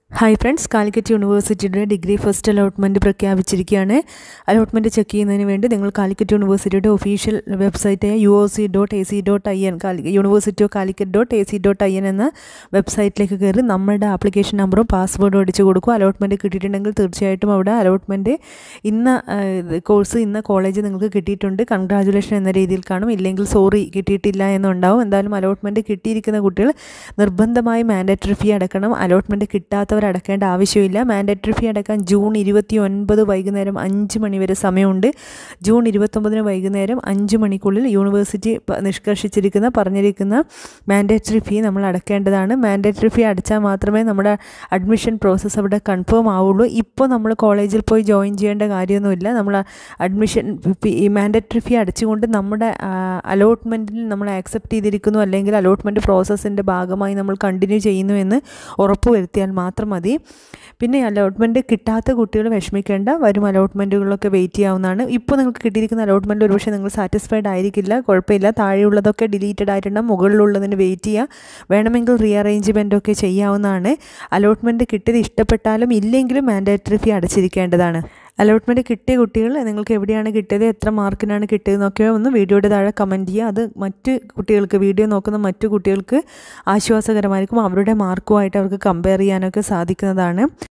hi friends Calicut യൂണിവേഴ്സിറ്റിയുടെ degree first allotment പ്രഖ്യാപിച്ചിരിക്കുകയാണ് allotment check ചെയ്യുന്നതിന് വേണ്ടി നിങ്ങൾ കാലിക്കറ്റ് യൂണിവേഴ്സിറ്റിയുടെ ഒഫീഷ്യൽ വെബ്സൈറ്റായ U O C dot A C dot I N university of Calicut dot A C dot I N എന്ന വെബ്സൈറ്റിലേക്ക് കയറി നമ്മുടെ ആപ്ലിക്കേഷൻ നമ്പറും പാസ്വേഡും അടിച്ച് കൊടുക്കുക അലോട്ട്മെൻറ്റ് കിട്ടിയിട്ടുണ്ടെങ്കിൽ തീർച്ചയായിട്ടും അവിടെ അലോട്ട്മെൻറ്റ് ഇന്ന കോഴ്സ് ഇന്ന കോളേജ് നിങ്ങൾക്ക് കിട്ടിയിട്ടുണ്ട് കൺഗ്രാജുലേഷൻ എന്ന രീതിയിൽ കാണും ഇല്ലെങ്കിൽ സോറി കിട്ടിയിട്ടില്ല എന്നുണ്ടാവും എന്തായാലും അലോട്ട്മെൻറ്റ് കിട്ടിയിരിക്കുന്ന കുട്ടികൾ നിർബന്ധമായി മാൻഡേറ്ററി ഫീ അടക്കണം അലോട്ട്മെൻറ്റ് കിട്ടാത്തവർ അടക്കേണ്ട ആവശ്യമില്ല മാൻഡേറ്ററി ഫീ അടക്കാൻ ജൂൺ ഇരുപത്തി ഒൻപത് വൈകുന്നേരം അഞ്ച് മണി വരെ സമയമുണ്ട് ജൂൺ ഇരുപത്തൊമ്പതിന് വൈകുന്നേരം അഞ്ച് മണിക്കുള്ളിൽ യൂണിവേഴ്സിറ്റി നിഷ്കർഷിച്ചിരിക്കുന്ന പറഞ്ഞിരിക്കുന്ന മാൻഡേറ്ററി ഫീ നമ്മൾ അടക്കേണ്ടതാണ് മാൻഡേറ്ററി ഫീ അടച്ചാൽ മാത്രമേ നമ്മുടെ അഡ്മിഷൻ പ്രോസസ്സ് അവിടെ കൺഫേം ആവുള്ളൂ ഇപ്പോൾ നമ്മൾ കോളേജിൽ പോയി ജോയിൻ ചെയ്യേണ്ട കാര്യമൊന്നുമില്ല നമ്മൾ അഡ്മിഷൻ ഫീ മാൻഡേറ്ററി ഫീ അടച്ചുകൊണ്ട് നമ്മുടെ അലോട്ട്മെൻറ്റിൽ നമ്മൾ ആക്സെപ്റ്റ് ചെയ്തിരിക്കുന്നു അല്ലെങ്കിൽ അലോട്ട്മെൻറ്റ് പ്രോസസ്സിൻ്റെ ഭാഗമായി നമ്മൾ കണ്ടിന്യൂ ചെയ്യുന്നു എന്ന് ഉറപ്പുവരുത്തിയാൽ മാത്രം മതി പിന്നെ അലോട്ട്മെൻറ്റ് കിട്ടാത്ത കുട്ടികൾ വിഷമിക്കേണ്ട വരും അലോട്ട്മെൻറ്റുകളൊക്കെ വെയിറ്റ് ചെയ്യാവുന്നതാണ് ഇപ്പോൾ നിങ്ങൾക്ക് കിട്ടിയിരിക്കുന്ന അലോട്ട്മെൻറ്റ് ഒരുപക്ഷെ നിങ്ങൾ സാറ്റിസ്ഫൈഡ് ആയിരിക്കില്ല കുഴപ്പമില്ല താഴെയുള്ളതൊക്കെ ഡിലീറ്റഡ് ആയിട്ടുണ്ടാകും മുകളിലുള്ളതിന് വെയിറ്റ് ചെയ്യുക വേണമെങ്കിൽ റീഅറേഞ്ച്മെൻ്റ് ഒക്കെ ചെയ്യാവുന്നതാണ് അലോട്ട്മെൻറ്റ് കിട്ടിയത് ഇഷ്ടപ്പെട്ടാലും ഇല്ലെങ്കിലും മാൻഡേറ്ററി ഫീ അടച്ചിരിക്കേണ്ടതാണ് അലോട്ട്മെൻറ്റ് കിട്ടിയ കുട്ടികൾ നിങ്ങൾക്ക് എവിടെയാണ് കിട്ടിയത് എത്ര മാർക്കിനാണ് കിട്ടിയതെന്നൊക്കെ ഒന്ന് വീഡിയോയുടെ താഴെ കമൻറ്റ് ചെയ്യുക അത് മറ്റ് കുട്ടികൾക്ക് വീഡിയോ നോക്കുന്ന മറ്റു കുട്ടികൾക്ക് ആശ്വാസകരമായിരിക്കും അവരുടെ മാർക്കുമായിട്ട് അവർക്ക് കമ്പയർ ചെയ്യാനൊക്കെ സാധിക്കുന്നതാണ്